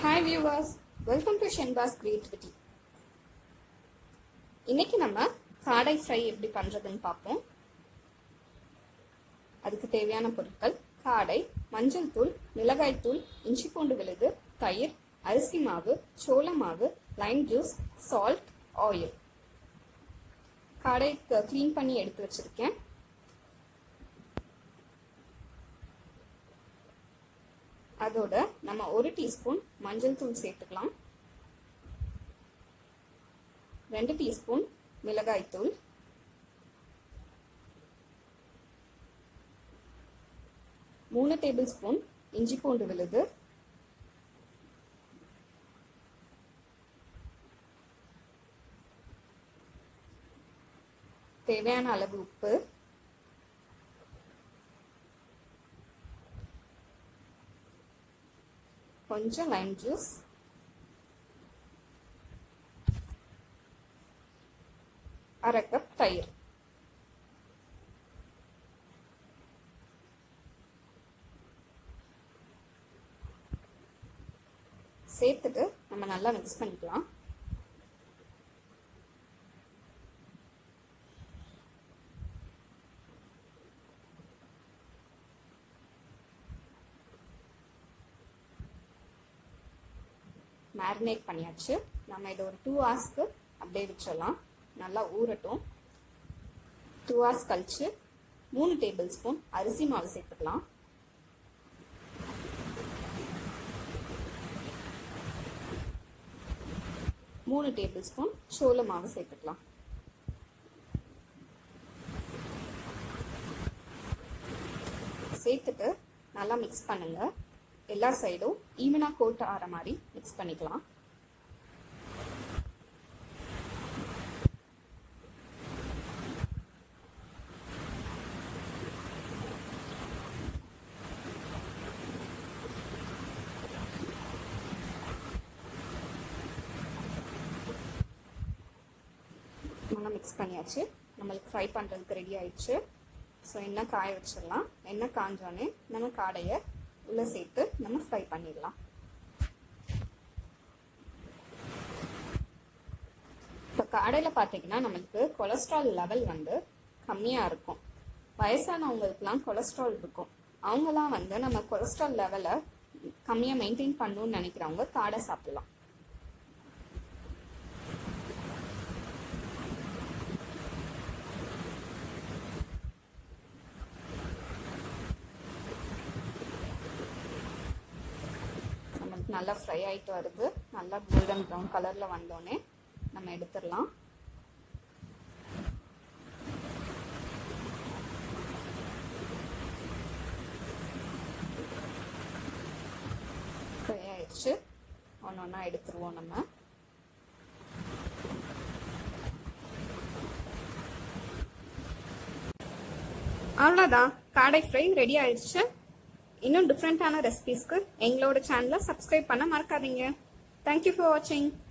hi viewers welcome to Shenba's creativity இன்னைக்கு நம்ம காடை ஃப்ரை எப்படி பண்றதுன்னு பார்ப்போம் அதுக்கு தேவையான பொருட்கள் காடை மஞ்சள் தூள் மிளகாய் தூள் இஞ்சி பூண்டு விழுது தயிர் அரிசி மாவு சோள மாவு லைம் ஜூஸ் சால்ட் ஆயில் காடை க்ளீன் பண்ணி எடுத்து வச்சிருக்கேன் அதோட நம்ம ஒரு டீஸ்பூன் மஞ்சள் தூள் சேர்த்துக்கலாம் ரெண்டு டீஸ்பூன் மிளகாய் தூள் மூணு டேபிள் ஸ்பூன் இஞ்சி பூண்டு விழுது தேவையான அளவு உப்பு கொஞ்சம் லைம் ஜூஸ் அரை கப் தயிர் சேர்த்துட்டு நம்ம நல்லா மிக்ஸ் பண்ணிக்கலாம் மேரினேட் பண்ணியாச்சு நம்ம இதை ஒரு டூ ஹவர்ஸ்க்கு அப்படியே வச்சிடலாம் நல்லா ஊறட்டும் டூ ஹவர்ஸ் கழிச்சு மூணு டேபிள் ஸ்பூன் அரிசி மாவு சேர்த்துக்கலாம் மூணு டேபிள் ஸ்பூன் சோள மாவு சேர்த்துக்கலாம் சேர்த்துட்டு நல்லா மிக்ஸ் பண்ணுங்க எல்லா சைடும் ஈவனா கோட் ஆகிற மாதிரி மிக்ஸ் பண்ணிக்கலாம் நல்லா மிக்ஸ் பண்ணியாச்சு நம்மளுக்கு ஃப்ரை பண்ணுறதுக்கு ரெடி ஆயிடுச்சு ஸோ எண்ணெய் காய வச்சிடலாம் எண்ணெய் காஞ்சோடனே நம்ம காடையை உள்ளே சேர்த்து நம்ம ஃப்ரை பண்ணிடலாம் இப்போ காடையில் பார்த்தீங்கன்னா நம்மளுக்கு கொலஸ்ட்ரால் லெவல் வந்து கம்மியாக இருக்கும் வயசானவங்களுக்குலாம் கொலஸ்ட்ரால் இருக்கும் அவங்களாம் வந்து நம்ம கொலஸ்ட்ரால் லெவலை கம்மியாக மெயின்டைன் பண்ணணும்னு நினைக்கிறவங்க காடை சாப்பிடலாம் நம்மளுக்கு நல்லா ஃப்ரை ஆகிட்டு வருது நல்லா கோல்டன் ப்ரௌன் கலரில் வந்தோடனே நம்ம எடுத்துடலாம் ஃப்ரை ஆயிடுச்சு ஒன்று ஒன்றா எடுத்துருவோம் நம்ம அவ்வளோதான் காடை ஃப்ரை ரெடி ஆயிடுச்சு இன்னும் டிஃப்ரெண்ட்டான ரெசிபீஸ்க்கு எங்களோட சேனலை சப்ஸ்கிரைப் பண்ண மறக்காதீங்க தேங்க்யூ ஃபார் வாட்சிங்